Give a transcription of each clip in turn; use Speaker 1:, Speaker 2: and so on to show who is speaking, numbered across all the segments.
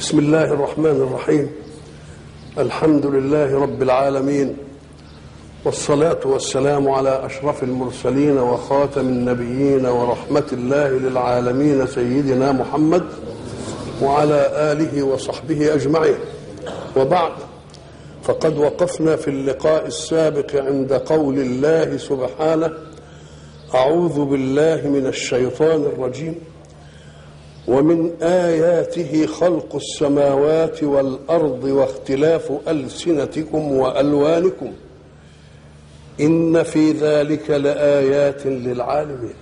Speaker 1: بسم الله الرحمن الرحيم الحمد لله رب العالمين والصلاة والسلام على أشرف المرسلين وخاتم النبيين ورحمة الله للعالمين سيدنا محمد وعلى آله وصحبه أجمعين وبعد فقد وقفنا في اللقاء السابق عند قول الله سبحانه أعوذ بالله من الشيطان الرجيم ومن آياته خلق السماوات والأرض واختلاف ألسنتكم وألوانكم إن في ذلك لآيات للعالمين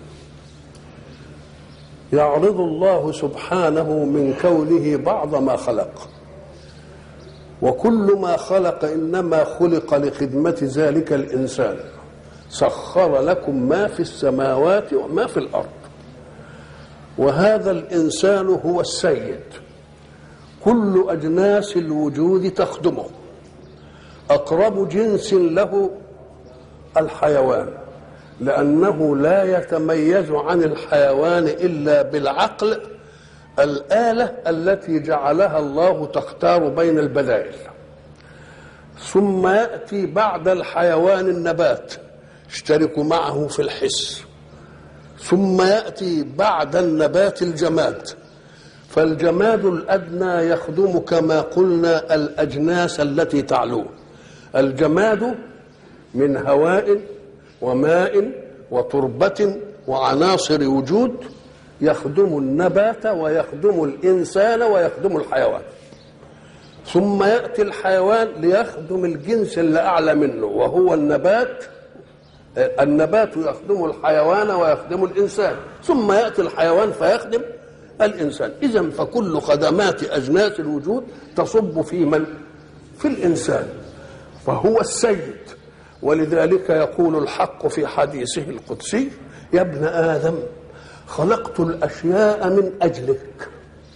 Speaker 1: يعرض الله سبحانه من كونه بعض ما خلق وكل ما خلق إنما خلق لخدمة ذلك الإنسان سخر لكم ما في السماوات وما في الأرض وهذا الانسان هو السيد كل اجناس الوجود تخدمه اقرب جنس له الحيوان لانه لا يتميز عن الحيوان الا بالعقل الاله التي جعلها الله تختار بين البدائل ثم ياتي بعد الحيوان النبات اشترك معه في الحس ثم ياتي بعد النبات الجماد فالجماد الادنى يخدم كما قلنا الاجناس التي تعلوه الجماد من هواء وماء وتربه وعناصر وجود يخدم النبات ويخدم الانسان ويخدم الحيوان ثم ياتي الحيوان ليخدم الجنس اللي اعلى منه وهو النبات النبات يخدم الحيوان ويخدم الانسان ثم ياتي الحيوان فيخدم الانسان اذا فكل خدمات اجناس الوجود تصب في من في الانسان فهو السيد ولذلك يقول الحق في حديثه القدسي يا ابن ادم خلقت الاشياء من اجلك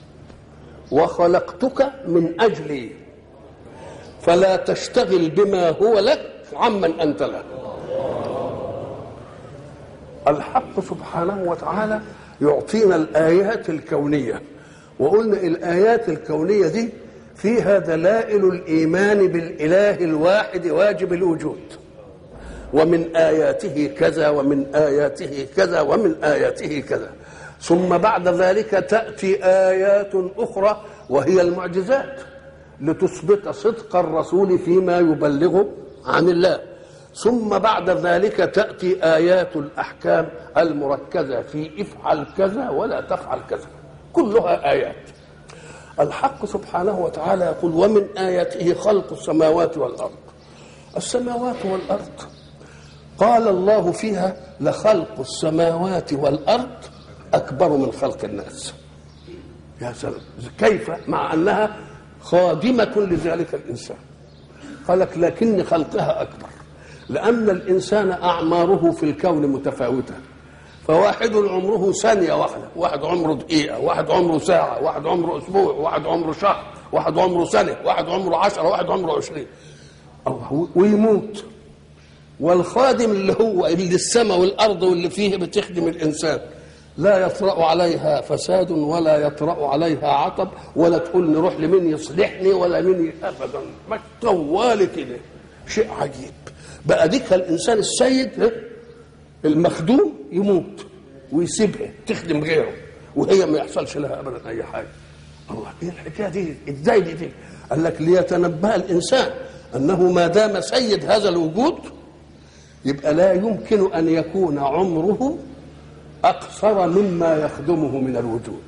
Speaker 1: وخلقتك من اجلي فلا تشتغل بما هو لك عمن انت له الحق سبحانه وتعالى يعطينا الآيات الكونية وقلنا الآيات الكونية دي فيها دلائل الإيمان بالإله الواحد واجب الوجود ومن آياته كذا ومن آياته كذا ومن آياته كذا ثم بعد ذلك تأتي آيات أخرى وهي المعجزات لتثبت صدق الرسول فيما يبلغه عن الله ثم بعد ذلك تأتي آيات الأحكام المركزة في افعل كذا ولا تفعل كذا كلها آيات الحق سبحانه وتعالى يقول ومن آياته خلق السماوات والأرض السماوات والأرض قال الله فيها لخلق السماوات والأرض أكبر من خلق الناس يا سلام كيف مع أنها خادمة لذلك الإنسان قال لك لكن خلقها أكبر لأن الإنسان أعماره في الكون متفاوتة فواحد عمره ثانية واحدة واحد عمره دقيقة واحد عمره ساعة واحد عمره أسبوع واحد عمره شهر واحد عمره سنة واحد عمره عشرة واحد عمره عشرين ويموت والخادم اللي هو اللي السماء والأرض واللي فيه بتخدم الإنسان لا يطرأ عليها فساد ولا يطرأ عليها عطب ولا تقول نروح لمين يصلحني ولا مين أبدا طوال كده شيء عجيب بقى ديك الانسان السيد المخدوم يموت ويسيبها تخدم غيره وهي ما يحصلش لها ابدا اي حاجه الله ايه الحكايه دي ازاي دي, دي قال لك ليتنبه الانسان انه ما دام سيد هذا الوجود يبقى لا يمكن ان يكون عمره اقصر مما يخدمه من الوجود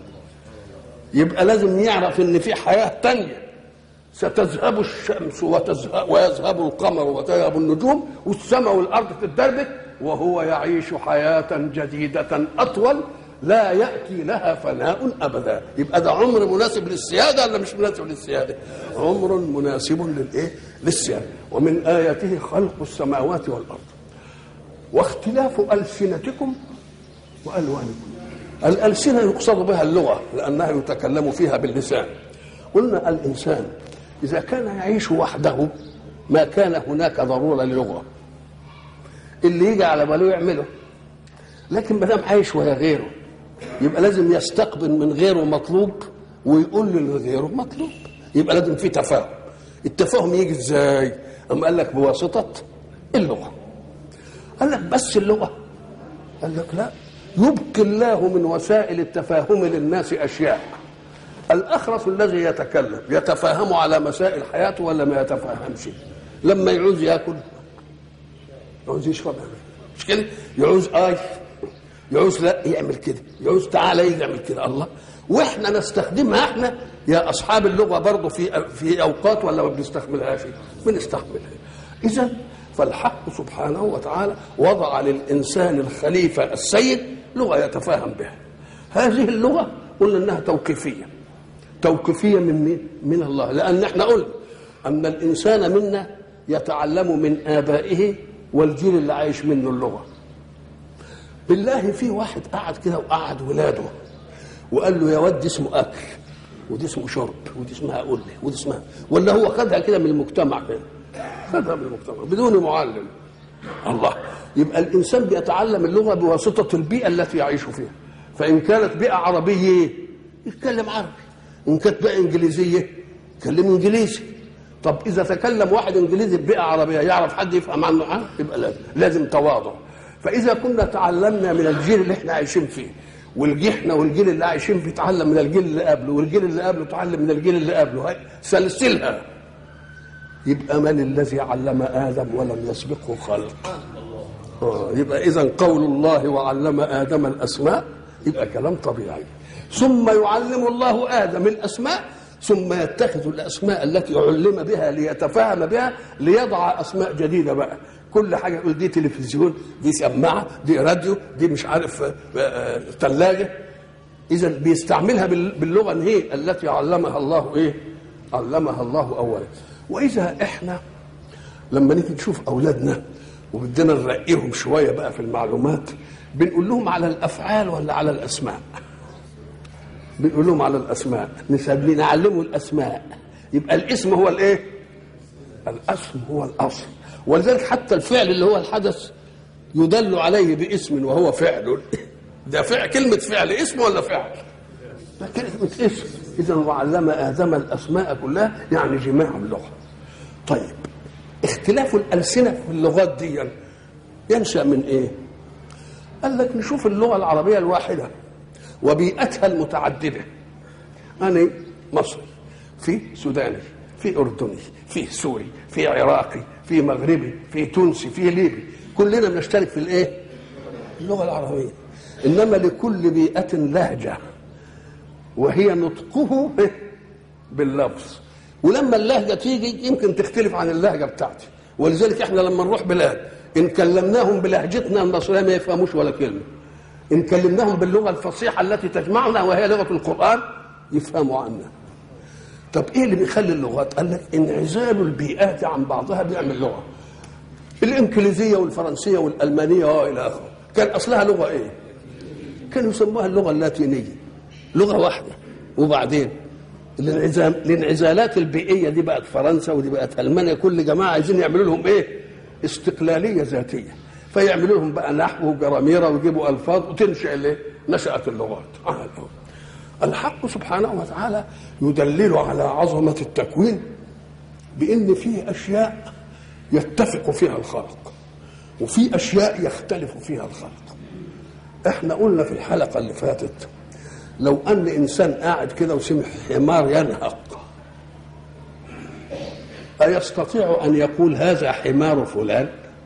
Speaker 1: يبقى لازم يعرف ان في حياه تانيه ستذهب الشمس وتذهب ويذهب القمر وتذهب النجوم والسماء والارض تتدربك وهو يعيش حياه جديده اطول لا ياتي لها فناء ابدا يبقى ده عمر مناسب للسياده ولا مش مناسب للسياده عمر مناسب للايه للسياده ومن اياته خلق السماوات والارض واختلاف السنتكم والوانكم الالسنه يقصد بها اللغه لانها يتكلم فيها باللسان قلنا الانسان إذا كان يعيش وحده ما كان هناك ضرورة للغة اللي يجي على باله يعمله لكن ما دام عايش ويا غيره يبقى لازم يستقبل من غيره مطلوب ويقول لغيره مطلوب يبقى لازم في تفاهم التفاهم يجي ازاي اما قال لك بواسطه اللغه قال لك بس اللغه قال لك لا يبقي الله من وسائل التفاهم للناس اشياء الاخرس الذي يتكلم يتفاهم على مسائل حياته ولا ما يتفاهمش لما يعوز ياكل يعوز يشرب مش كده يعوز اي يعوز لا يعمل كده يعوز تعالى يعمل كده الله واحنا نستخدمها احنا يا اصحاب اللغه برضه في في اوقات ولا ما بنستحملهاش بنستحملها اذا فالحق سبحانه وتعالى وضع للانسان الخليفه السيد لغه يتفاهم بها هذه اللغه قلنا انها توقيفيه توقيفيه من مين؟ من الله لان احنا قلنا ان الانسان منا يتعلم من ابائه والجيل اللي عايش منه اللغه بالله في واحد قعد كده وقعد ولاده وقال له يا واد دي اسمه اكل ودي اسمه شرب ودي اسمها قله ودي اسمها ولا هو خدها كده من المجتمع كده خدها من المجتمع بدون معلم الله يبقى الانسان بيتعلم اللغه بواسطه البيئه التي يعيش فيها فان كانت بيئه عربيه يتكلم عربي ان كانت بيئه انجليزيه يتكلم انجليزي طب اذا تكلم واحد انجليزي ببيئه عربيه يعرف حد يفهم عنه عنه يبقى لازم لازم تواضع فاذا كنا تعلمنا من الجيل اللي احنا عايشين فيه والجحنا والجيل اللي عايشين فيه يتعلم من الجيل اللي قبله والجيل اللي قبله يتعلم من الجيل اللي قبله هاي سلسلها يبقى من الذي علم ادم ولم يسبقه خلق آه يبقى اذا قول الله وعلم ادم الاسماء يبقى كلام طبيعي ثم يعلم الله ادم الاسماء ثم يتخذ الاسماء التي علم بها ليتفاهم بها ليضع اسماء جديده بقى كل حاجه يقول دي تلفزيون دي سماعه دي راديو دي مش عارف ثلاجه اذا بيستعملها باللغه هي التي علمها الله ايه علمها الله اولا واذا احنا لما نيجي نشوف اولادنا وبدنا نرقيهم شويه بقى في المعلومات بنقول لهم على الافعال ولا على الاسماء بنقول لهم على الاسماء نسمي نعلمه الاسماء يبقى الاسم هو الايه الاسم هو الاصل ولذلك حتى الفعل اللي هو الحدث يدل عليه باسم وهو فعل ده فعل كلمة فعل اسم ولا فعل؟ ده كلمة اسم إذا وعلم آدم الأسماء كلها يعني جماع اللغة طيب اختلاف الألسنة في اللغات دي ينشأ من إيه؟ قال لك نشوف اللغة العربية الواحدة وبيئتها المتعددة أنا مصري في سوداني في أردني في سوري في عراقي في مغربي في تونسي في ليبي كلنا بنشترك في الايه اللغه العربيه انما لكل بيئه لهجه وهي نطقه باللفظ ولما اللهجه تيجي يمكن تختلف عن اللهجه بتاعتي ولذلك احنا لما نروح بلاد ان كلمناهم بلهجتنا المصريه ما يفهموش ولا كلمه ان كلمناهم باللغه الفصيحه التي تجمعنا وهي لغه القران يفهموا عنا طب ايه اللي بيخلي اللغات قال لك انعزال البيئات عن بعضها بيعمل لغه الانجليزيه والفرنسيه والالمانيه والى اخره كان اصلها لغه ايه كانوا يسموها اللغه اللاتينيه لغه واحده وبعدين الانعزام الانعزالات البيئيه دي بقت فرنسا ودي بقت المانيا كل جماعه عايزين يعملوا لهم ايه استقلاليه ذاتيه فيعملوا لهم بقى نحو وجراميره ويجيبوا الفاظ وتنشا الايه نشات اللغات آه. الحق سبحانه وتعالى يدلل على عظمة التكوين بأن فيه أشياء يتفق فيها الخلق وفي أشياء يختلف فيها الخلق احنا قلنا في الحلقة اللي فاتت لو أن إنسان قاعد كده وسمع حمار ينهق أيستطيع أن يقول هذا حمار فلان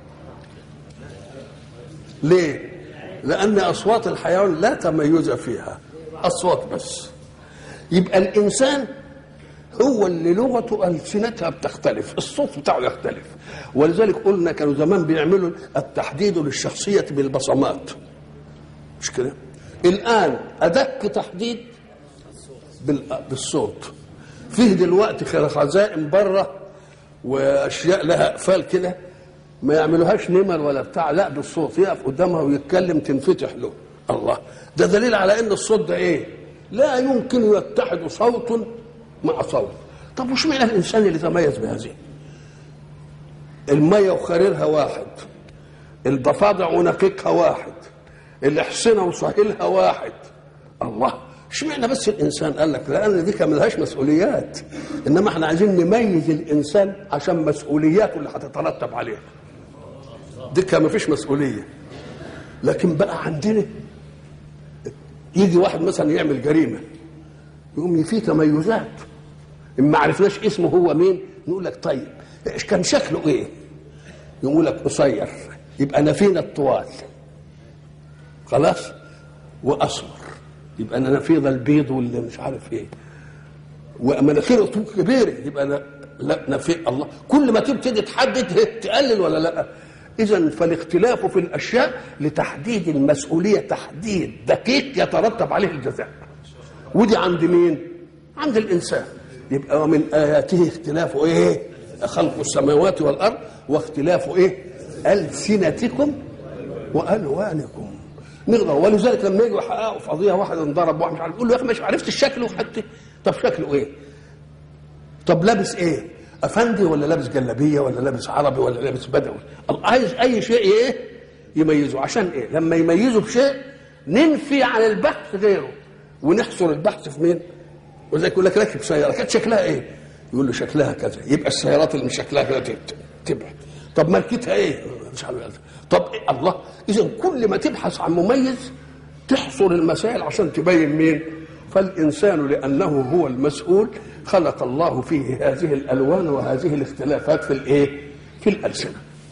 Speaker 1: ليه لأن أصوات الحيوان لا تميز فيها اصوات بس يبقى الانسان هو اللي لغته السنتها بتختلف الصوت بتاعه يختلف ولذلك قلنا كانوا زمان بيعملوا التحديد للشخصيه بالبصمات مش كده الان ادق تحديد بالصوت فيه دلوقتي خزائن بره واشياء لها اقفال كده ما يعملوهاش نمر ولا بتاع لا بالصوت يقف قدامها ويتكلم تنفتح له الله ده دليل على ان الصوت ده ايه لا يمكن يتحد صوت مع صوت طب وش معنى الانسان اللي تميز بهذه الميه وخريرها واحد الضفادع ونقيقها واحد الحصنه وصهيلها واحد الله اشمعنى بس الانسان قال لك لان دي كان ملهاش مسؤوليات انما احنا عايزين نميز الانسان عشان مسؤولياته اللي هتترتب عليها دي كان مفيش مسؤوليه لكن بقى عندنا يجي واحد مثلا يعمل جريمه يقوم في تميزات ان ما عرفناش اسمه هو مين نقول لك طيب إيش كان شكله ايه يقول لك قصير يبقى نفينا الطوال خلاص واسمر يبقى انا نفيض البيض واللي مش عارف ايه ومناخيره كبيره يبقى أنا لا نفي الله كل ما تبتدي تحدد تقلل ولا لا اذا فالاختلاف في الاشياء لتحديد المسؤوليه تحديد دقيق يترتب عليه الجزاء ودي عند مين عند الانسان يبقى ومن اياته اختلاف ايه خلق السماوات والارض واختلاف ايه السنتكم والوانكم نقدر ولذلك لما يجوا يحققوا في قضيه واحد انضرب واحد مش عارف يقول له يا اخي مش عرفت شكله حتى طب شكله ايه؟ طب لابس ايه؟ افندي ولا لابس جلابيه ولا لابس عربي ولا لابس بدوي؟ الله عايز اي شيء ايه؟ يميزه عشان ايه؟ لما يميزه بشيء ننفي عن البحث غيره ونحصر البحث في مين؟ ولذلك يقول لك راكب سياره كانت شكلها ايه؟ يقول له شكلها كذا يبقى السيارات اللي مش شكلها كذا تبعد طب ماركتها ايه؟ مش عارف طب إيه؟ الله اذا كل ما تبحث عن مميز تحصر المسائل عشان تبين مين فالانسان لانه هو المسؤول خلق الله فيه هذه الالوان وهذه الاختلافات في الايه في الالسنه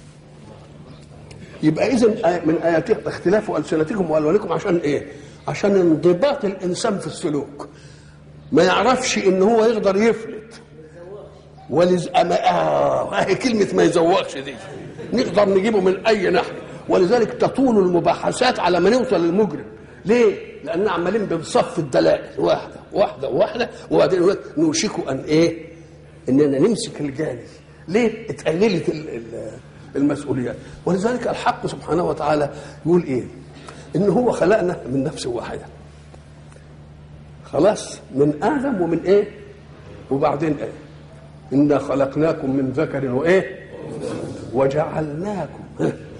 Speaker 1: يبقى اذا من اياته اختلاف السنتكم والوانكم عشان ايه عشان انضباط الانسان في السلوك ما يعرفش ان هو يقدر يفلت ولز أما آه هي كلمة ما يزوقش دي نقدر نجيبه من أي ناحية ولذلك تطول المباحثات على ما نوصل للمجرم ليه؟ لأن عمالين بنصف الدلائل واحدة واحدة واحدة وبعدين يقول لك نوشك أن إيه؟ إننا نمسك الجاني ليه؟ اتقللت المسؤوليات ولذلك الحق سبحانه وتعالى يقول إيه؟ إن هو خلقنا من نفس واحدة خلاص من آدم ومن إيه؟ وبعدين إيه؟ إنا خلقناكم من ذكر وإيه وجعلناكم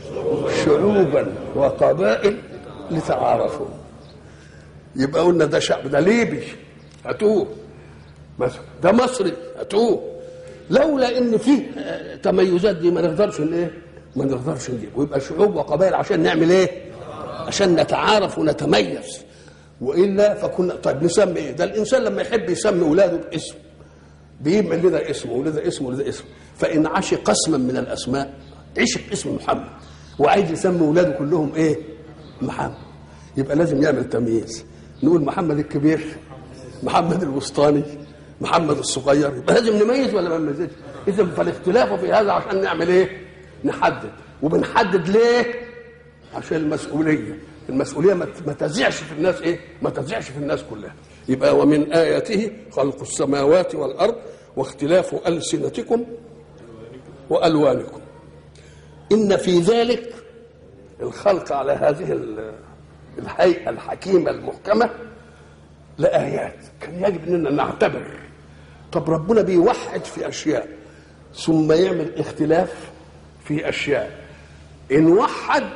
Speaker 1: شعوبا وقبائل لتعارفوا يبقى قلنا ده شعب ده ليبي هاتوه مثلا ده مصري هاتوه لولا ان فيه تميزات دي ما نقدرش ايه ما نقدرش نجيب ويبقى شعوب وقبائل عشان نعمل ايه عشان نتعارف ونتميز والا فكنا طيب نسمي ايه ده الانسان لما يحب يسمي اولاده باسم بيعمل لده اسم ولده اسم ولده اسم فان عشق اسما من الاسماء عشق اسم محمد وعايز يسمي اولاده كلهم ايه محمد يبقى لازم يعمل تمييز نقول محمد الكبير محمد الوسطاني محمد الصغير يبقى لازم نميز ولا ما نميزش اذا فالاختلاف في هذا عشان نعمل ايه نحدد وبنحدد ليه عشان المسؤوليه المسؤوليه ما تزعش في الناس ايه ما تزعش في الناس كلها يبقى ومن آياته خلق السماوات والأرض واختلاف ألسنتكم وألوانكم إن في ذلك الخلق على هذه الهيئة الحكيمة المحكمة لآيات كان يجب أننا نعتبر طب ربنا بيوحد في أشياء ثم يعمل اختلاف في أشياء إن وحد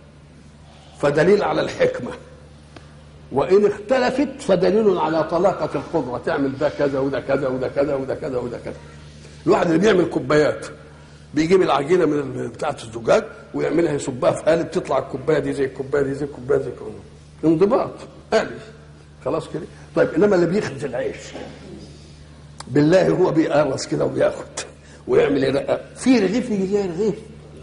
Speaker 1: فدليل على الحكمه وان اختلفت فدليل على طلاقه القدره تعمل ده كذا وده كذا وده كذا وده كذا وده كذا الواحد اللي بيعمل كوبايات بيجيب العجينه من بتاعه الزجاج ويعملها يصبها في قالب تطلع الكوبايه دي زي الكوبايه دي زي الكوبايه دي كده انضباط قالب خلاص كده طيب انما اللي بيخبز العيش بالله هو بيقرص كده وبياخد ويعمل ايه في رغيف يجي زي رغيف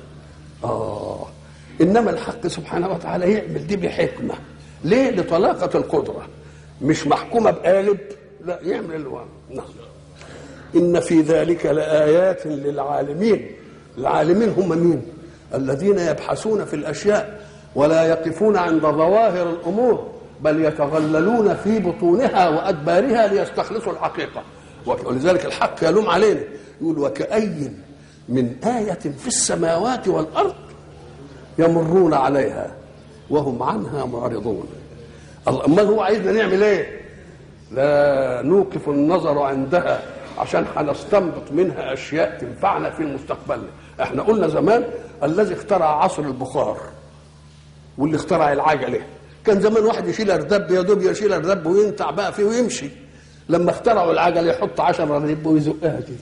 Speaker 1: اه انما الحق سبحانه وتعالى يعمل دي بحكمه ليه لطلاقة القدرة مش محكومة بقالب لا يعمل اللي نعم إن في ذلك لآيات للعالمين العالمين هم مين الذين يبحثون في الأشياء ولا يقفون عند ظواهر الأمور بل يتغللون في بطونها وأدبارها ليستخلصوا الحقيقة ولذلك الحق يلوم علينا يقول وكأي من آية في السماوات والأرض يمرون عليها وهم عنها معرضون امال هو عايزنا نعمل ايه لا نوقف النظر عندها عشان هنستنبط منها اشياء تنفعنا في المستقبل احنا قلنا زمان الذي اخترع عصر البخار واللي اخترع العجله كان زمان واحد يشيل اردب يا دوب يشيل اردب وينتع بقى فيه ويمشي لما اخترعوا العجل يحط 10 اردب ويزقها كده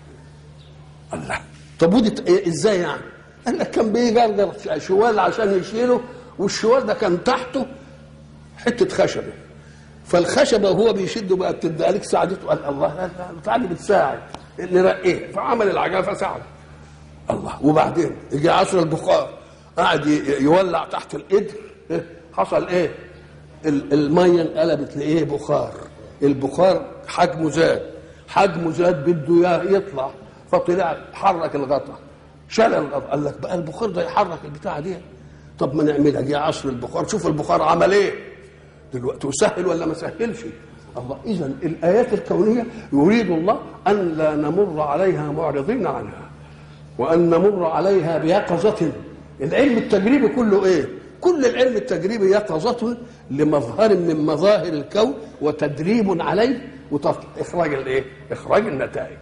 Speaker 1: الله طب ودي ت- إيه- ازاي يعني؟ قال لك كان بيجرجر شوال عشان يشيله والشوال ده كان تحته حته خشبه فالخشبه وهو بيشده بقى بتدي عليك ساعدته قال الله لا لا البتاع دي بتساعد نرقيه فعمل العجله فساعد الله وبعدين يجي عصر البخار قاعد ي- يولع تحت القدر إيه؟ حصل ايه؟ ال- الميه انقلبت لايه؟ بخار البخار حجمه زاد حجمه زاد بده ي- يطلع فطلع حرك الغطا شال الغطا قال لك بقى البخار ده يحرك البتاعه دي طب ما نعملها جه عصر البخار شوف البخار عمل ايه دلوقتي وسهل ولا ما سهلش الله اذا الايات الكونيه يريد الله ان لا نمر عليها معرضين عنها وان نمر عليها بيقظه العلم التجريبي كله ايه كل العلم التجريبي يقظة لمظهر من مظاهر الكون وتدريب عليه وإخراج الايه؟ إخراج النتائج.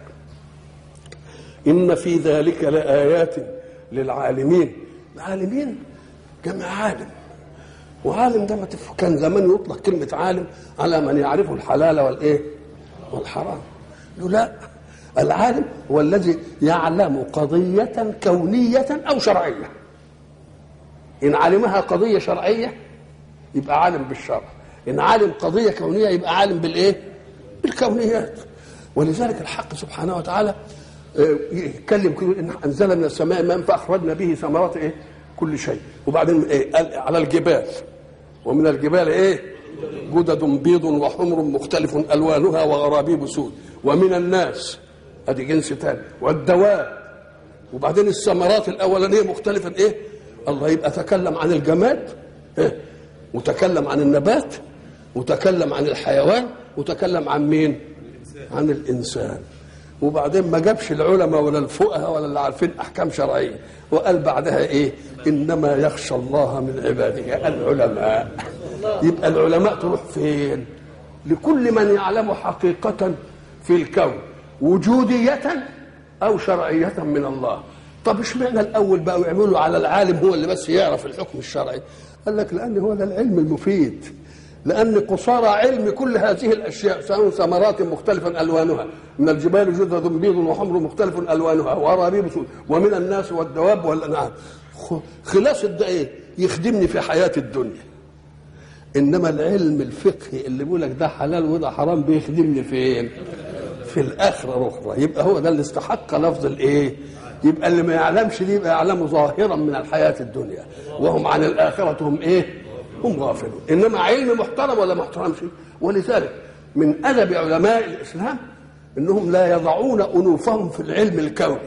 Speaker 1: إن في ذلك لآيات للعالمين. العالمين جمع عالم وعالم ده ما تف... كان زمان يطلق كلمة عالم على من يعرف الحلال والإيه؟ والحرام. له لا العالم هو الذي يعلم قضية كونية أو شرعية. إن علمها قضية شرعية يبقى عالم بالشرع. إن علم قضية كونية يبقى عالم بالإيه؟ بالكونيات. ولذلك الحق سبحانه وتعالى آه، يتكلم كده ان انزل من السماء ماء فاخرجنا به ثمرات ايه؟ كل شيء وبعدين ايه؟ قال على الجبال ومن الجبال ايه؟ جدد بيض وحمر مختلف الوانها وغرابيب سود ومن الناس ادي جنس تاني والدواب وبعدين الثمرات الاولانيه مختلفه ايه؟ الله يبقى تكلم عن الجماد إيه؟ وتكلم عن النبات وتكلم عن الحيوان وتكلم عن مين؟ عن الانسان وبعدين ما جابش العلماء ولا الفقهاء ولا اللي عارفين احكام شرعيه وقال بعدها ايه انما يخشى الله من عباده العلماء يبقى العلماء تروح فين لكل من يعلم حقيقه في الكون وجوديه او شرعيه من الله طب اشمعنى الاول بقوا يعملوا على العالم هو اللي بس يعرف الحكم الشرعي قال لك لان هو ده العلم المفيد لأن قصارى علم كل هذه الأشياء سواء ثمرات مختلفا ألوانها من الجبال جدد بيض وحمر مختلف ألوانها وأراريب سود ومن الناس والدواب والأنعام خ- خلاصة ده إيه؟ يخدمني في حياة الدنيا إنما العلم الفقهي اللي بيقول لك ده حلال وده حرام بيخدمني فين؟ في الآخرة الأخرى يبقى هو ده اللي استحق لفظ الإيه؟ يبقى اللي ما يعلمش دي يبقى يعلمه ظاهرا من الحياة الدنيا وهم عن الآخرة هم إيه؟ هم غافلون انما علم محترم ولا محترمش ولذلك من ادب علماء الاسلام انهم لا يضعون انوفهم في العلم الكوني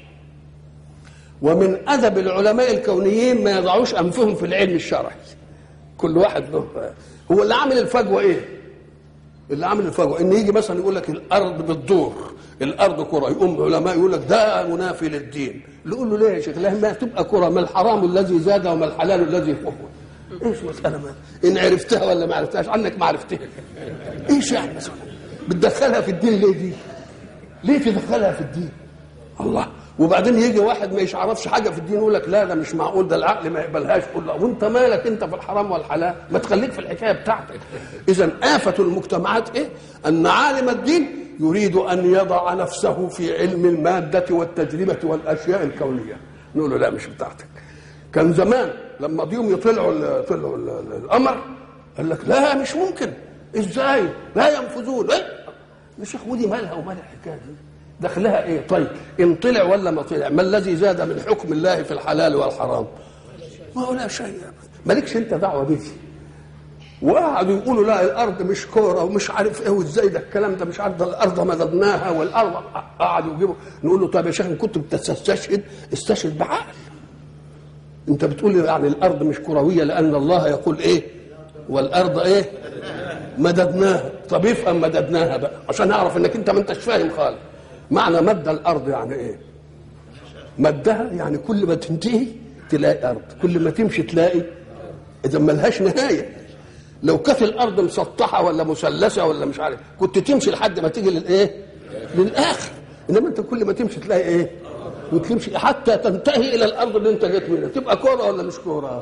Speaker 1: ومن ادب العلماء الكونيين ما يضعوش انفهم في العلم الشرعي كل واحد له هو اللي عامل الفجوه ايه اللي عامل الفجوه ان يجي مثلا يقول لك الارض بتدور الارض كره يقوم علماء يقول لك ده منافي للدين يقول له ليه يا شيخ لا ما تبقى كره ما الحرام الذي زاد وما الحلال الذي فهو ايش مسألة ما ان عرفتها ولا ما عرفتهاش عنك ما عرفتها ايش يعني مثلا بتدخلها في الدين ليه دي ليه تدخلها في الدين الله وبعدين يجي واحد ما يعرفش حاجه في الدين يقول لك لا ده مش معقول ده العقل ما يقبلهاش قول له وانت مالك انت في الحرام والحلال ما تخليك في الحكايه بتاعتك اذا آفة المجتمعات ايه ان عالم الدين يريد ان يضع نفسه في علم الماده والتجربه والاشياء الكونيه نقول له لا مش بتاعتك كان زمان لما ضيوم يطلعوا ال- طلعوا ال- ال- القمر قال لك لا مش ممكن ازاي لا ينفذون ايه يا شيخ ودي مالها ومال الحكايه دي دخلها ايه طيب ان طلع ولا ما طلع ما الذي زاد من حكم الله في الحلال والحرام ما هو لا شيء مالكش انت دعوه به وقعدوا يقولوا لا الارض مش كوره ومش عارف ايه وازاي ده الكلام ده مش عارف ده الارض مددناها والارض قعدوا يجيبوا نقول له طيب يا شيخ ان كنت بتستشهد استشهد بعقل انت بتقول لي يعني الارض مش كرويه لان الله يقول ايه والارض ايه مددناها طب افهم مددناها بقى عشان اعرف انك انت ما انتش فاهم خالص معنى مد الارض يعني ايه مدها يعني كل ما تنتهي تلاقي ارض كل ما تمشي تلاقي اذا ملهاش نهايه لو كانت الارض مسطحه ولا مثلثه ولا مش عارف كنت تمشي لحد ما تيجي للايه للاخر انما انت كل ما تمشي تلاقي ايه وتمشي حتى تنتهي الى الارض اللي انت جيت منها تبقى كوره ولا مش كوره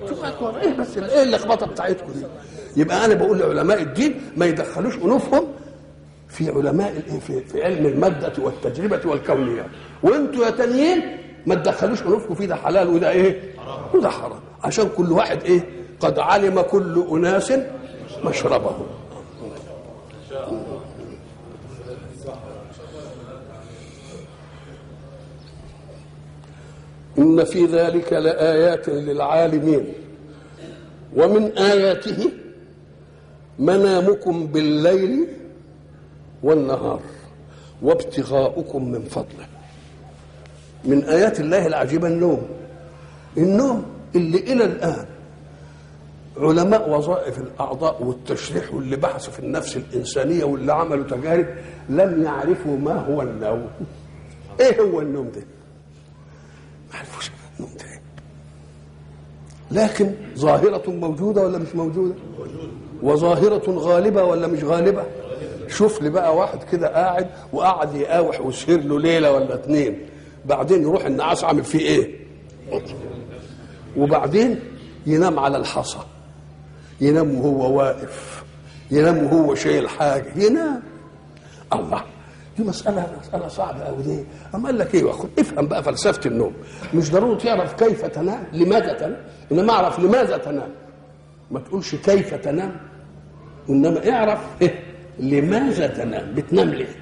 Speaker 1: شوف أكبر ايه بس ايه اللخبطه بتاعتكم دي يبقى انا بقول لعلماء الدين ما يدخلوش انوفهم في علماء الايه في, في علم الماده والتجربه والكونيات وانتوا يا تانيين ما تدخلوش انوفكم في ده حلال وده ايه وده حرام عشان كل واحد ايه قد علم كل اناس مشربهم إن في ذلك لآيات للعالمين ومن آياته منامكم بالليل والنهار وابتغاؤكم من فضله من آيات الله العجيبة النوم النوم اللي إلى الآن علماء وظائف الأعضاء والتشريح واللي بحثوا في النفس الإنسانية واللي عملوا تجارب لم يعرفوا ما هو النوم إيه هو النوم ده؟ ما عرفوش النوم ده إيه؟ لكن ظاهرة موجودة ولا مش موجودة؟ وظاهرة غالبة ولا مش غالبة؟ شوف لي بقى واحد كده قاعد وقعد يقاوح وسهر له ليلة ولا اتنين بعدين يروح النعاس عامل فيه ايه؟ وبعدين ينام على الحصى ينام وهو واقف ينام وهو شايل حاجة ينام الله دي مسألة مسألة صعبة أوي دي أما قال لك إيه وأخد افهم بقى فلسفة النوم مش ضروري تعرف كيف تنام لماذا تنام إنما أعرف لماذا تنام ما تقولش كيف تنام وإنما اعرف إيه لماذا تنام بتنام ليه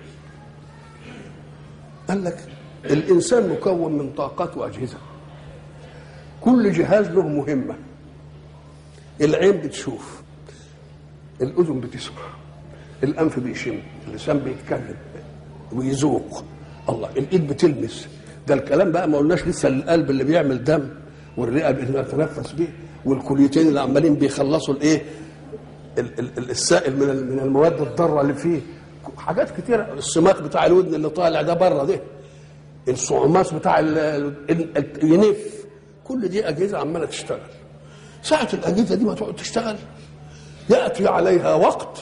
Speaker 1: قال لك الإنسان مكون من طاقات وأجهزة كل جهاز له مهمة العين بتشوف الأذن بتسمع الأنف بيشم اللسان بيتكلم ويذوق الله الإيد بتلمس ده الكلام بقى ما قلناش لسه القلب اللي بيعمل دم والرئه اللي بنتنفس بيه والكليتين اللي عمالين بيخلصوا الايه ال- ال- السائل من ال- من المواد الضاره اللي فيه حاجات كتيره السماك بتاع الودن اللي طالع ده بره ده الصعماس بتاع ال- ال- ال- ينف كل دي اجهزه عماله تشتغل ساعه الاجهزه دي ما تقعد تشتغل ياتي عليها وقت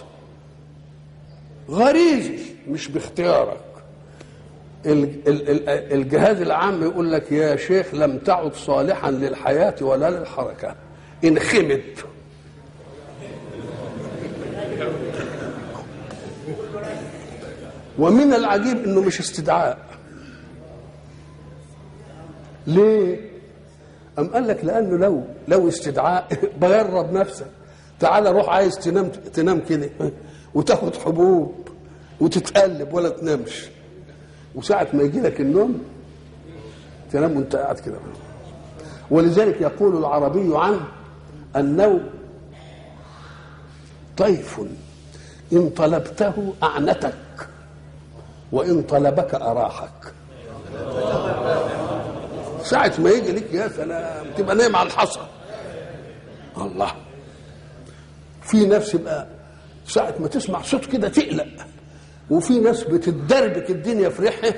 Speaker 1: غريزي مش باختيارك ال- ال- ال- الجهاز العام يقول لك يا شيخ لم تعد صالحا للحياه ولا للحركه انخمد ومن العجيب انه مش استدعاء ليه أم قال لك لأنه لو لو استدعاء بجرب نفسك تعال روح عايز تنام تنام كده وتاخد حبوب وتتقلب ولا تنامش وساعة ما يجي لك النوم تنام وانت قاعد كده ولذلك يقول العربي عنه النوم طيف إن طلبته أعنتك وإن طلبك أراحك ساعة ما يجي لك يا سلام تبقى نايم على الحصى الله في ناس يبقى ساعة ما تسمع صوت كده تقلق وفي ناس بتدربك الدنيا في ريحها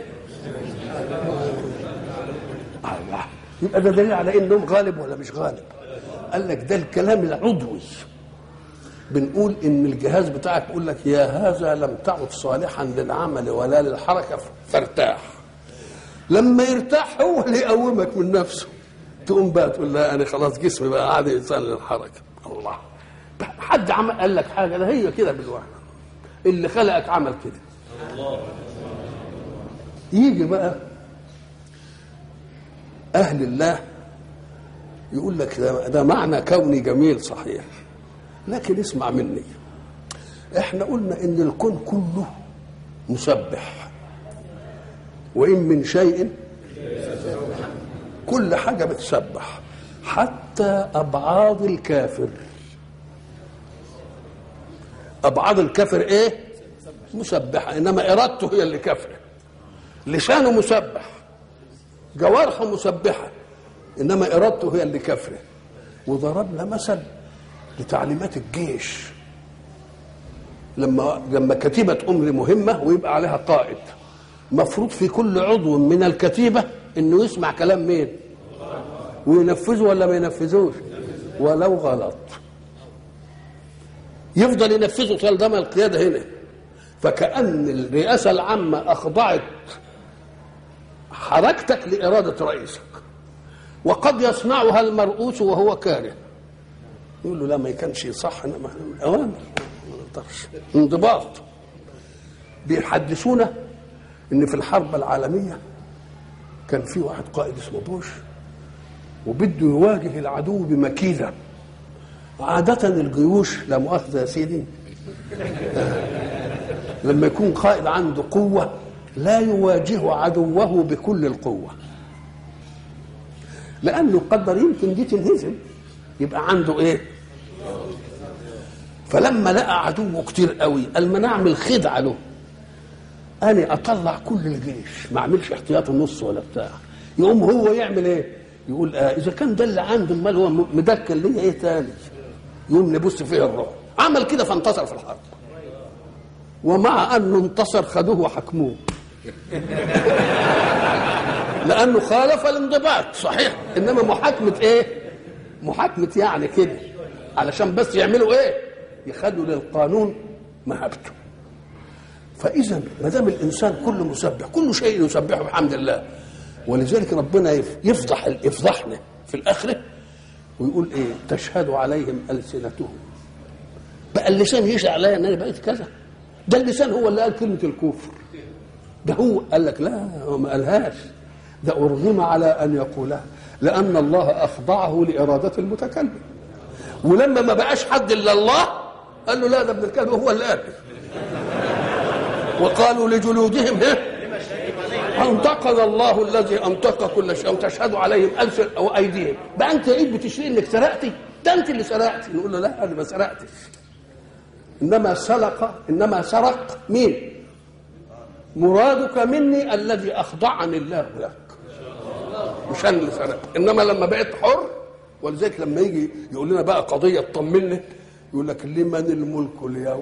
Speaker 1: الله يبقى ده دليل على انهم غالب ولا مش غالب قال لك ده الكلام العضوي بنقول ان الجهاز بتاعك يقول لك يا هذا لم تعد صالحا للعمل ولا للحركه فارتاح لما يرتاح هو اللي يقومك من نفسه تقوم بقى تقول لا انا خلاص جسمي بقى عادي انسان للحركه الله حد عمل قال لك حاجه ده هي كده بالواحد اللي خلقك عمل كده يجي بقى اهل الله يقول لك ده, ده معنى كوني جميل صحيح لكن اسمع مني احنا قلنا ان الكون كله مسبح وان من شيء كل حاجه بتسبح حتى ابعاض الكافر ابعاض الكافر ايه مسبحه انما ارادته هي اللي كافره لسانه مسبح جوارحه مسبحه انما ارادته هي اللي كافره وضربنا مثل لتعليمات الجيش لما لما كتيبه امر مهمه ويبقى عليها قائد مفروض في كل عضو من الكتيبه انه يسمع كلام مين وينفذه ولا ما ينفذوش ولو غلط يفضل ينفذه طالما القياده هنا فكأن الرئاسة العامة أخضعت حركتك لإرادة رئيسك وقد يصنعها المرؤوس وهو كاره يقول له لا ما كانش صح انما اوامر ما نقدرش انضباط بيحدثونا ان في الحرب العالميه كان في واحد قائد اسمه بوش وبده يواجه العدو بمكيده عادة الجيوش لا مؤاخذة يا سيدي لما يكون قائد عنده قوة لا يواجه عدوه بكل القوة لأنه قدر يمكن دي تنهزم يبقى عنده إيه؟ فلما لقى عدوه كتير قوي قال ما نعمل خدعة له أنا أطلع كل الجيش ما أعملش احتياط النص ولا بتاع يقوم هو يعمل إيه؟ يقول آه إذا كان ده اللي عنده أمال هو مدكن ليا إيه تاني؟ يقوم نبص فيه الروح عمل كده فانتصر في الحرب ومع انه انتصر خدوه وحكموه لانه خالف الانضباط صحيح انما محاكمه ايه محاكمه يعني كده علشان بس يعملوا ايه يخلوا للقانون مهابته فاذا ما دام الانسان كله مسبح كل شيء يسبحه بحمد الله ولذلك ربنا يفضح يفضحنا في الاخره ويقول ايه تشهد عليهم السنتهم بقى اللسان يشهد عليا ان انا بقيت كذا ده اللسان هو اللي قال كلمه الكفر ده هو قال لك لا هو ما قالهاش ده ارغم على ان يقولها لان الله اخضعه لاراده المتكلم ولما ما بقاش حد الا الله قال له لا ده ابن الكلب هو اللي قال وقالوا لجلودهم ايه انطقنا الله الذي انطق كل شيء وتشهد عليهم السن او ايديهم بقى انت ايه بتشير انك سرقتي ده انت اللي سرقتي نقول له لا انا ما سرقتش انما سرق انما سرق مين مرادك مني الذي اخضعني الله لك مش انا اللي سرقت انما لما بقيت حر ولذلك لما يجي يقول لنا بقى قضيه تطمني يقول لك لمن الملك اليوم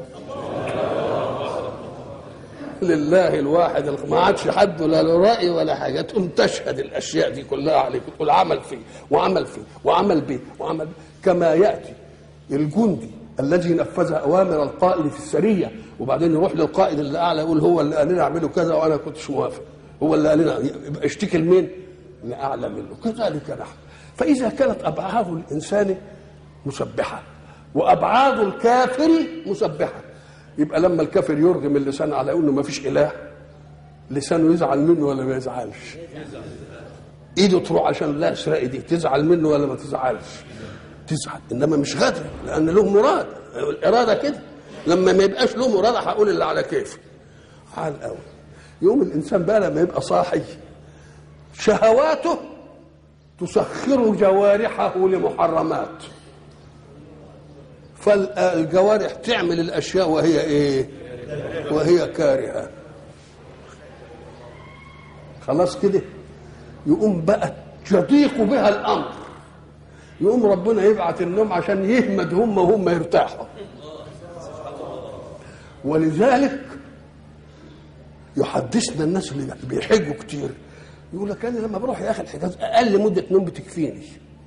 Speaker 1: لله الواحد ما عادش حد لا له راي ولا حاجه تقوم تشهد الاشياء دي كلها عليك تقول عمل فيه وعمل فيه وعمل به وعمل به كما ياتي الجندي الذي نفذ اوامر القائد في السريه وبعدين يروح للقائد اللي اعلى يقول هو اللي قال لنا اعملوا كذا وانا كنتش موافق هو اللي قال لنا يبقى اشتكي لمين؟ لاعلى منه كذلك نحن فاذا كانت ابعاد الانسان مسبحه وابعاد الكافر مسبحه يبقى لما الكافر يرغم اللسان على انه ما فيش اله لسانه يزعل منه ولا ما يزعلش ايده تروح عشان لا اسرق دي تزعل منه ولا ما تزعلش تزعل انما مش غدر لان له مراد الاراده كده لما ما يبقاش له مراد هقول اللي على كيفي على الاول يوم الانسان بقى لما يبقى صاحي شهواته تسخر جوارحه لمحرمات فالجوارح تعمل الاشياء وهي ايه وهي كارهه خلاص كده يقوم بقى يضيق بها الامر يقوم ربنا يبعث النوم عشان يهمد هم وهم يرتاحوا ولذلك يحدثنا الناس اللي بيحجوا كتير يقول لك انا لما بروح يا اخي الحجاز اقل مده نوم بتكفيني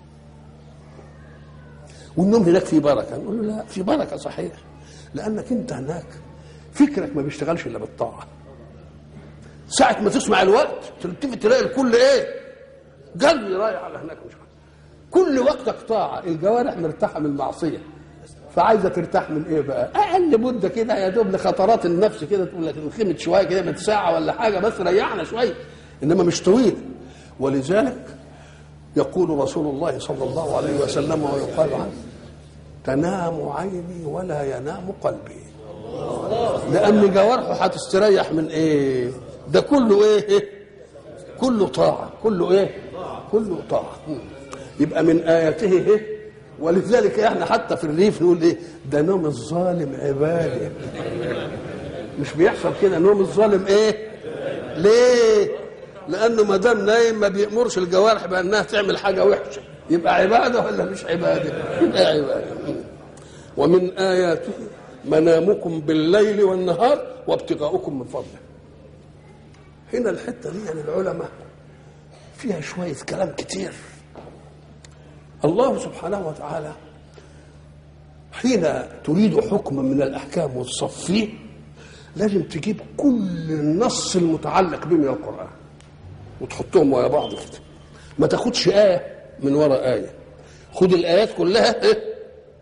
Speaker 1: والنوم هناك فيه بركه نقول له لا في بركه صحيح لانك انت هناك فكرك ما بيشتغلش الا بالطاعه ساعة ما تسمع الوقت تلتفت تلاقي الكل ايه؟ قلبي رايح على هناك مش عارف. كل وقتك طاعة الجوارح مرتاحة من المعصية فعايزة ترتاح من ايه بقى؟ أقل مدة كده يا دوب لخطرات النفس كده تقول لك نخمت شوية كده من ساعة ولا حاجة بس ريحنا شوية إنما مش طويل ولذلك يقول رسول الله صلى الله عليه وسلم ويقال عنه تنام عيني ولا ينام قلبي لأن جوارحه هتستريح من ايه؟ ده كله ايه؟ كله طاعة كله ايه؟ كله طاعة يبقى من آياته ايه؟ ولذلك احنا حتى في الريف نقول ايه؟ ده نوم الظالم عبادة مش بيحصل كده نوم الظالم ايه؟ ليه؟ لانه ما دام نايم ما بيامرش الجوارح بانها تعمل حاجه وحشه يبقى عباده ولا مش عباده؟ يبقى عباده ومن اياته منامكم بالليل والنهار وابتغاؤكم من فضله هنا الحته دي يعني العلماء فيها شويه كلام كتير الله سبحانه وتعالى حين تريد حكما من الاحكام وتصفيه لازم تجيب كل النص المتعلق به من القران وتحطهم ورا بعض كده ما تاخدش ايه من وراء ايه خد الايات كلها إيه؟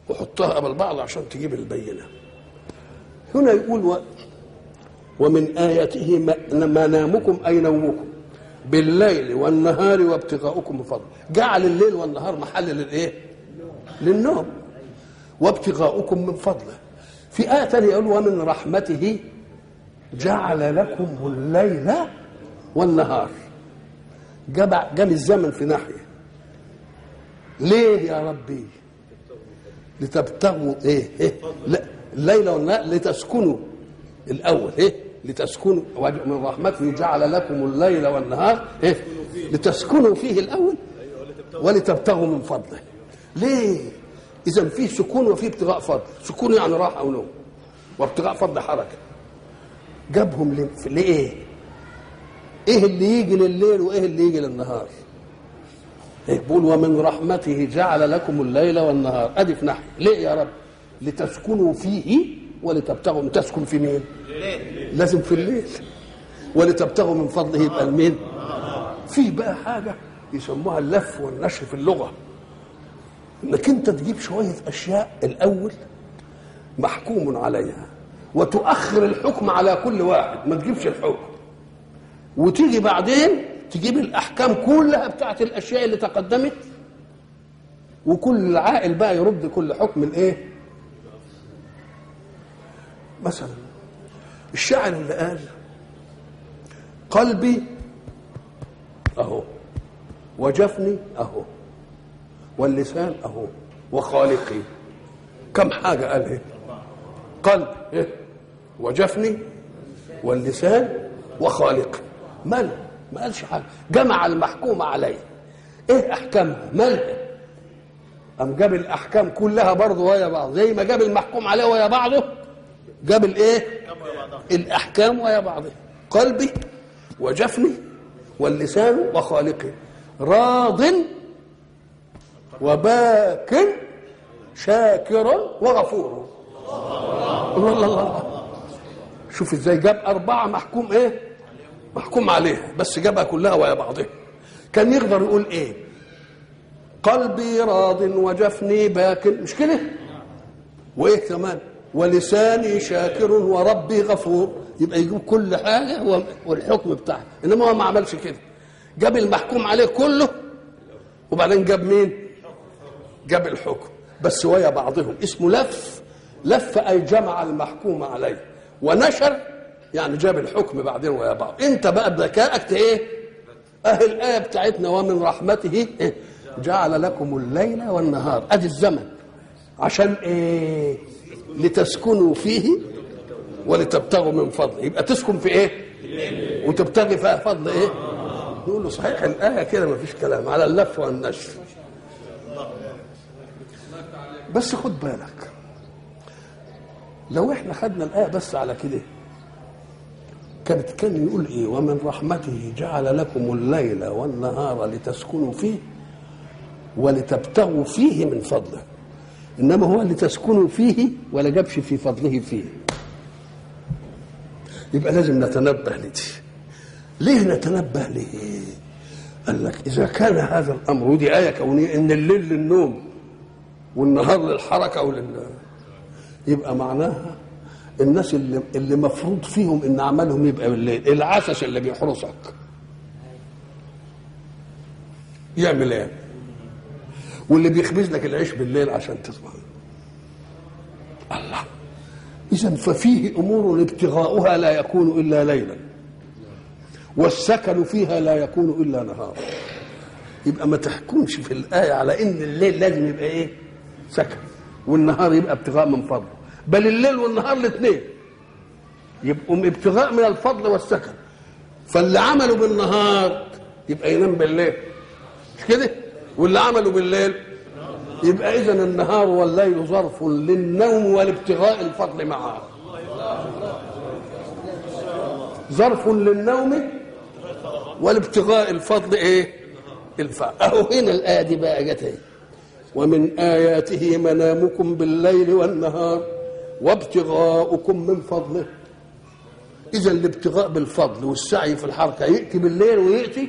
Speaker 1: وحطها قبل بعض عشان تجيب البينة هنا يقول و ومن آياته م- منامكم أي نومكم بالليل والنهار وابتغاؤكم من فضله جعل الليل والنهار محل للايه للنوم وابتغاؤكم من فضله في آية تانية يقول ومن رحمته جعل لكم الليل والنهار جاب جاب الزمن في ناحية ليه يا ربي لتبتغوا ايه ايه لا الليل والنهار لتسكنوا الاول ايه لتسكنوا وج- من رحمته جعل لكم الليل والنهار ايه لتسكنوا فيه الاول ولتبتغوا من فضله ليه اذا في سكون وفي ابتغاء فضل سكون يعني راحه او نوم وابتغاء فضل حركه جابهم ل- لايه ايه اللي يجي لليل وايه اللي يجي للنهار إيه بيقول ومن رحمته جعل لكم الليل والنهار ادي في ناحيه ليه يا رب لتسكنوا فيه ولتبتغوا تسكن في مين لازم في الليل ولتبتغوا من فضله يبقى المين في بقى حاجه يسموها اللف والنشر في اللغه انك انت تجيب شويه اشياء الاول محكوم عليها وتؤخر الحكم على كل واحد ما تجيبش الحكم وتيجي بعدين تجيب الاحكام كلها بتاعت الاشياء اللي تقدمت وكل عاقل بقى يرد كل حكم الايه مثلا الشاعر اللي قال قلبي اهو وجفني اهو واللسان اهو وخالقي كم حاجه قال ايه قلب إيه؟ وجفني واللسان وخالقي مال ما قالش حاجه جمع المحكوم عليه ايه احكامها مالها قام جاب الاحكام كلها برضه ويا بعض زي ما جاب المحكوم عليه ويا بعضه جاب الايه الاحكام ويا بعضها قلبي وجفني واللسان وخالقي راض وباك شاكر وغفور الله الله الله شوف ازاي جاب أربعة محكوم إيه؟ محكوم عليها بس جابها كلها ويا بعضها كان يقدر يقول إيه؟ قلبي راض وجفني باك مش كده؟ وإيه كمان؟ ولساني شاكر وربي غفور يبقى يجيب كل حاجة و- والحكم بتاعها إنما هو ما عملش كده جاب المحكوم عليه كله وبعدين جاب مين؟ جاب الحكم بس ويا بعضهم اسمه لف لف اي جمع المحكوم عليه ونشر يعني جاب الحكم بعدين ويا بعض انت بقى بذكائك ت- ايه اهي الايه بتاعتنا ومن رحمته إيه؟ جعل لكم الليل والنهار ادي الزمن عشان ايه لتسكنوا فيه ولتبتغوا من فضله يبقى تسكن في ايه وتبتغي فيها فضل ايه نقول له صحيح الايه كده ما فيش كلام على اللف والنشر بس خد بالك لو احنا خدنا الايه بس على كده كانت كان يقول ايه ومن رحمته جعل لكم الليل والنهار لتسكنوا فيه ولتبتغوا فيه من فضله انما هو لتسكنوا فيه ولا جابش في فضله فيه يبقى لازم نتنبه لدي ليه نتنبه ليه قال لك اذا كان هذا الامر ودي ايه كونيه ان الليل للنوم والنهار للحركه ولل يبقى معناها الناس اللي اللي مفروض فيهم ان عملهم يبقى بالليل العسس اللي بيحرسك يعمل ايه واللي بيخبز لك العيش بالليل عشان تصبح الله اذا ففيه امور ابتغاؤها لا يكون الا ليلا والسكن فيها لا يكون الا نهارا يبقى ما تحكمش في الايه على ان الليل لازم يبقى ايه سكن والنهار يبقى ابتغاء من فضله بل الليل والنهار الاثنين يبقوا ابتغاء من الفضل والسكن فاللي عمله بالنهار يبقى ينام بالليل مش كده واللي عمله بالليل يبقى اذا النهار والليل ظرف للنوم والابتغاء الفضل معا ظرف للنوم والابتغاء الفضل ايه الفعل اهو هنا الايه دي بقى جت اهي ومن اياته منامكم بالليل والنهار وابتغاؤكم من فضله اذا الابتغاء بالفضل والسعي في الحركه ياتي بالليل وياتي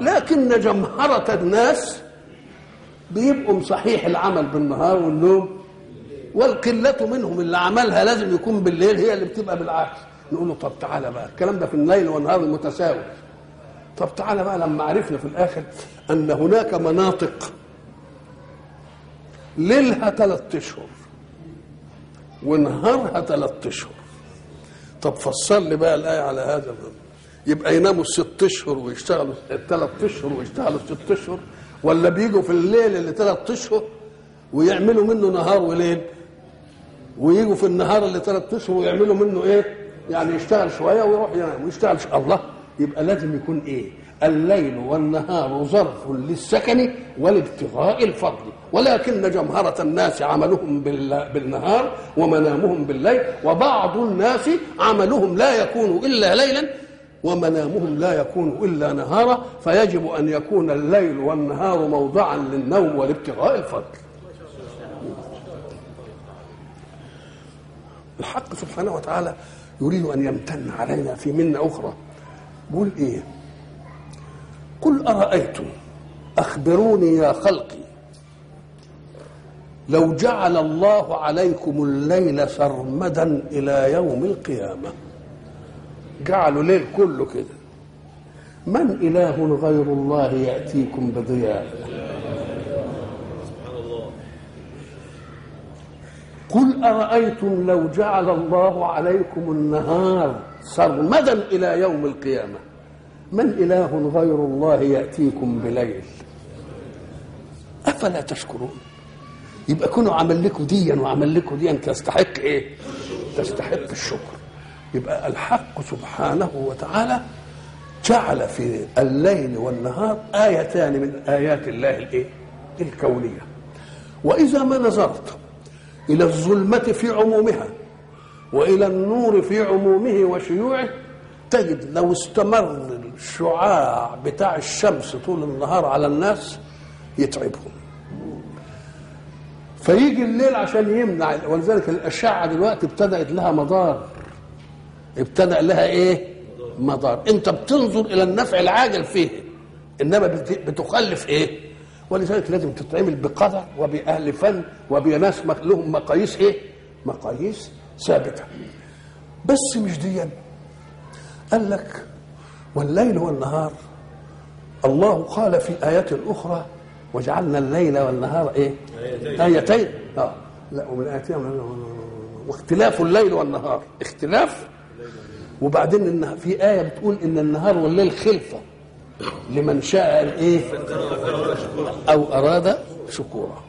Speaker 1: لكن جمهره الناس بيبقوا صحيح العمل بالنهار والنوم والقلة منهم اللي عملها لازم يكون بالليل هي اللي بتبقى بالعكس نقول له طب تعالى بقى الكلام ده في الليل والنهار المتساوي طب تعالى بقى لما عرفنا في الاخر ان هناك مناطق ليلها ثلاث اشهر ونهارها ثلاث اشهر طب فسر لي بقى الايه على هذا الأمر. يبقى يناموا الست اشهر ويشتغلوا الثلاث اشهر ويشتغلوا الست اشهر ولا بيجوا في الليل اللي ثلاث اشهر ويعملوا منه نهار وليل ويجوا في النهار اللي ثلاث اشهر ويعملوا منه ايه؟ يعني يشتغل شويه ويروح ينام ويشتغل شوية. الله يبقى لازم يكون ايه؟ الليل والنهار ظرف للسكن والابتغاء الفضل ولكن جمهرة الناس عملهم بال- بالنهار ومنامهم بالليل وبعض الناس عملهم لا يكون إلا ليلا ومنامهم لا يكون إلا نهارا فيجب أن يكون الليل والنهار موضعا للنوم والابتغاء الفضل الحق سبحانه وتعالى يريد ان يمتن علينا في منه اخرى بيقول ايه قل ارايتم اخبروني يا خلقي لو جعل الله عليكم الليل سرمدا الى يوم القيامه جعلوا ليل كله كده من اله غير الله ياتيكم بضياء قل أرأيتم لو جعل الله عليكم النهار سرمدا إلى يوم القيامة من إله غير الله يأتيكم بليل أفلا تشكرون يبقى كونوا عمل لكم ديا وعمل لكم ديا تستحق إيه تستحق الشكر يبقى الحق سبحانه وتعالى جعل في الليل والنهار آيتان من آيات الله الإيه الكونية وإذا ما نظرت إلى الظلمة في عمومها وإلى النور في عمومه وشيوعه تجد لو استمر الشعاع بتاع الشمس طول النهار على الناس يتعبهم فيجي الليل عشان يمنع ولذلك الأشعة دلوقتي ابتدأت لها مضار ابتدأ لها ايه مضار انت بتنظر الى النفع العاجل فيه انما بت- بتخلف ايه ولذلك لازم تتعمل بقدر وبأهل فن وبناس مك- لهم مقاييس ايه مقاييس ثابته بس مش دي قال لك والليل والنهار الله قال في آيات أخرى وجعلنا الليل والنهار إيه؟ آيتين آه لا ومن آياتين واختلاف الليل والنهار اختلاف وبعدين إن في آية بتقول إن النهار والليل خلفة لمن شاء الإيه؟ أو أراد شكورا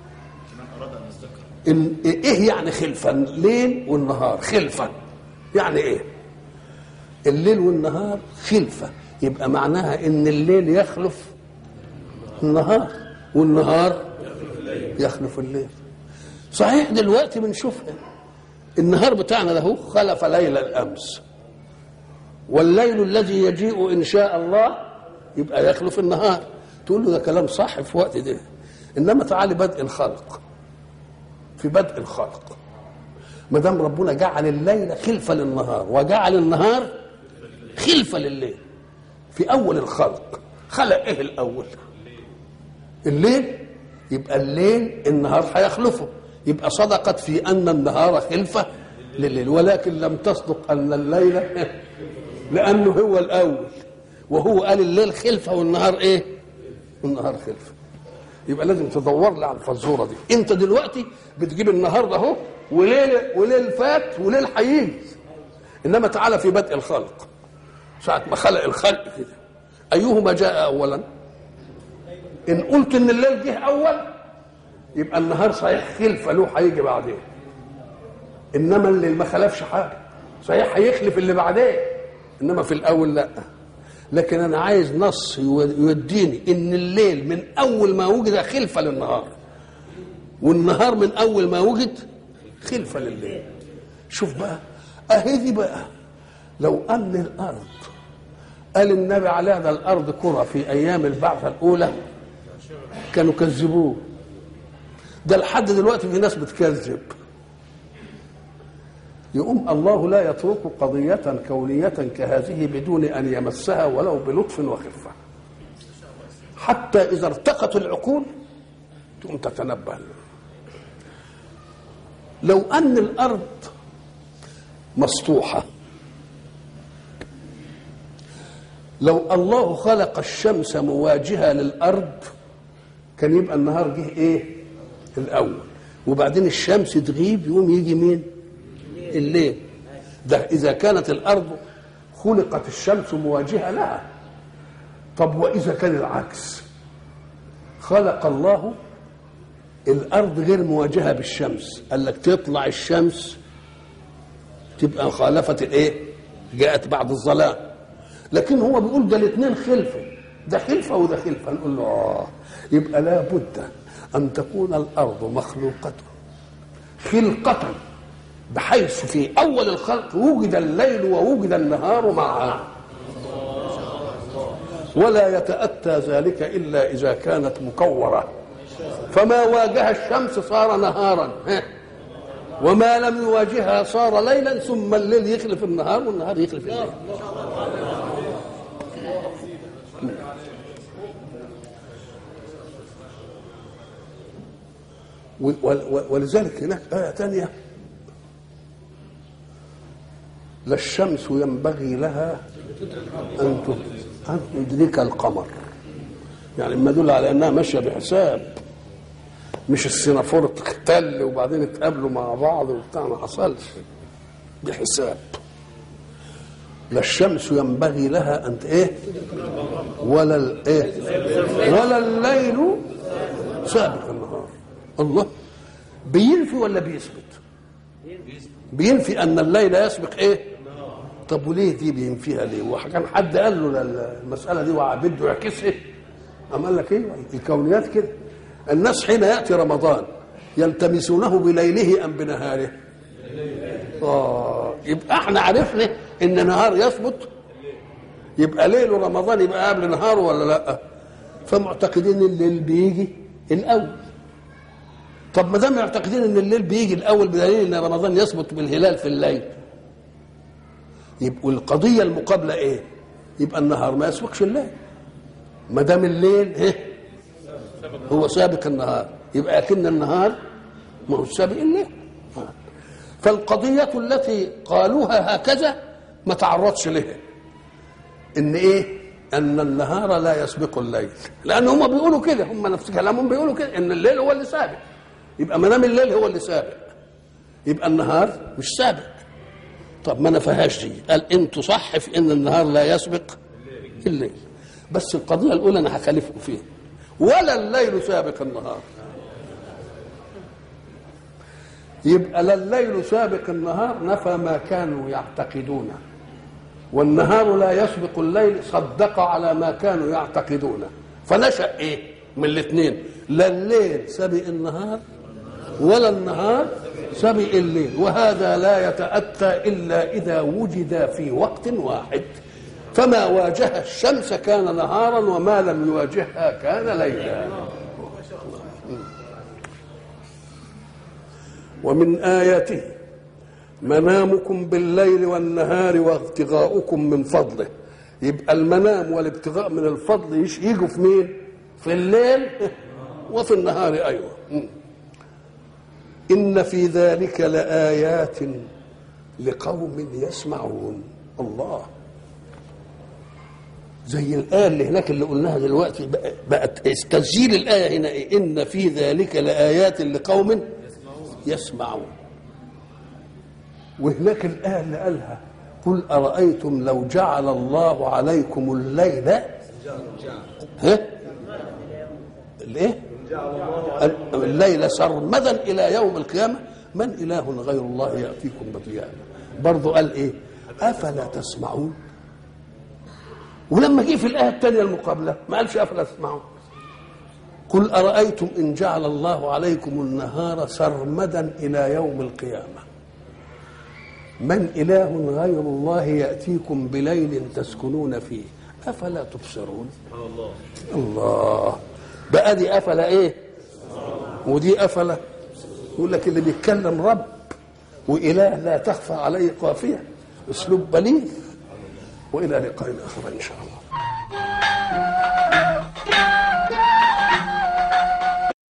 Speaker 1: إن إيه يعني خلفة؟ الليل والنهار خلفة يعني إيه؟ الليل والنهار خلفة يبقى معناها ان الليل يخلف النهار والنهار يخلف الليل صحيح دلوقتي بنشوف النهار بتاعنا له خلف ليل الامس والليل الذي يجيء ان شاء الله يبقى يخلف النهار تقول له ده كلام صح في وقت ده انما تعالي بدء الخلق في بدء الخلق ما دام ربنا جعل الليل خلفه للنهار وجعل النهار خلفه لليل في اول الخلق خلق ايه الاول الليل يبقى الليل النهار هيخلفه يبقى صدقت في ان النهار خلفه لليل ولكن لم تصدق ان الليل لانه هو الاول وهو قال الليل خلفه والنهار ايه والنهار خلفه يبقى لازم تدور لي على الفزوره دي انت دلوقتي بتجيب النهار ده اهو وليل وليل فات وليل هيجي انما تعالى في بدء الخلق ساعة ما خلق الخلق كده أيهما جاء أولا إن قلت إن الليل جه أول يبقى النهار صحيح خلفة له هيجي بعدين إنما الليل ما خلفش حاجة صحيح هيخلف اللي بعدين إنما في الأول لا لكن أنا عايز نص يوديني إن الليل من أول ما وجد خلفة للنهار والنهار من أول ما وجد خلفة لليل شوف بقى أهي دي بقى لو أن الأرض قال النبي عليها ده الأرض كرة في أيام البعثة الأولى كانوا كذبوه ده لحد دلوقتي في ناس بتكذب يقوم الله لا يترك قضية كونية كهذه بدون أن يمسها ولو بلطف وخفة حتى إذا ارتقت العقول تقوم تتنبه لو ان الارض مسطوحه لو الله خلق الشمس مواجهه للارض كان يبقى النهار جه ايه الاول وبعدين الشمس تغيب يقوم يجي مين الليل ده اذا كانت الارض خلقت الشمس مواجهه لها طب واذا كان العكس خلق الله الارض غير مواجهه بالشمس قال لك تطلع الشمس تبقى خالفت الايه جاءت بعد الظلام لكن هو بيقول ده الاثنين خلفه ده خلفه وده خلفه نقول له اه يبقى لابد ان تكون الارض مخلوقه خلقه بحيث في اول الخلق وجد الليل ووجد النهار معا ولا يتاتى ذلك الا اذا كانت مكوره فما واجه الشمس صار نهارا وما لم يواجهها صار ليلا ثم الليل يخلف النهار والنهار يخلف الليل ولذلك هناك آية ثانية لا الشمس ينبغي لها أن أن تدرك القمر يعني ما يدل على أنها ماشية بحساب مش السنافور تختل وبعدين اتقابلوا مع بعض وبتاع ما حصلش بحساب لا الشمس ينبغي لها ان ايه ولا الايه ولا الليل سابق النهار الله بينفي ولا بيثبت بينفي ان الليل يسبق ايه طب وليه دي بينفيها ليه وكان حد قال له المساله دي وبده يعكسها قام قال لك ايه الكونيات كده الناس حين ياتي رمضان يلتمسونه بليله ام بنهاره اه يبقى احنا عرفنا ان نهار يثبت يبقى ليل رمضان يبقى قبل نهاره ولا لا فمعتقدين ان الليل بيجي الاول طب ما دام معتقدين ان الليل بيجي الاول بدليل ان رمضان يثبت بالهلال في الليل يبقى القضيه المقابله ايه يبقى النهار ما يسبقش الليل ما دام الليل ايه هو سابق النهار يبقى اكن النهار ما هو سابق الليل فالقضية التي قالوها هكذا ما تعرضش لها ان ايه ان النهار لا يسبق الليل لان هم بيقولوا كده هم نفس كلامهم بيقولوا كده ان الليل هو اللي سابق يبقى ما دام الليل هو اللي سابق يبقى النهار مش سابق طب ما نفهاش دي قال انتوا صح في ان النهار لا يسبق الليل بس القضيه الاولى انا هخالفكم فيها ولا الليل سابق النهار يبقى لا الليل سابق النهار نفى ما كانوا يعتقدونه والنهار لا يسبق الليل صدق على ما كانوا يعتقدونه فنشأ ايه من الاثنين لا الليل سبق النهار ولا النهار سبق الليل وهذا لا يتأتى إلا إذا وجد في وقت واحد فما واجه الشمس كان نهارا وما لم يواجهها كان ليلا ومن آياته منامكم بالليل والنهار وابتغاؤكم من فضله يبقى المنام والابتغاء من الفضل يجوا في مين في الليل وفي النهار أيضا إن في ذلك لآيات لقوم يسمعون الله زي الآية اللي هناك اللي قلناها دلوقتي بقت تسجيل الآية هنا إيه؟ إن في ذلك لآيات لقوم يسمعون وهناك الآية اللي قالها قل أرأيتم لو جعل الله عليكم الليل ها الايه الليل سرمدا الى يوم القيامه من اله غير الله ياتيكم بضياء برضه قال ايه افلا تسمعون ولما جه في الايه الثانيه المقابله ما قالش افلا تسمعون قل ارايتم ان جعل الله عليكم النهار سرمدا الى يوم القيامه من اله غير الله ياتيكم بليل تسكنون فيه افلا تبصرون الله الله بقى دي افلا ايه ودي افلا يقول لك اللي بيتكلم رب واله لا تخفى عليه قافيه اسلوب بليغ والى لقاء اخر ان شاء الله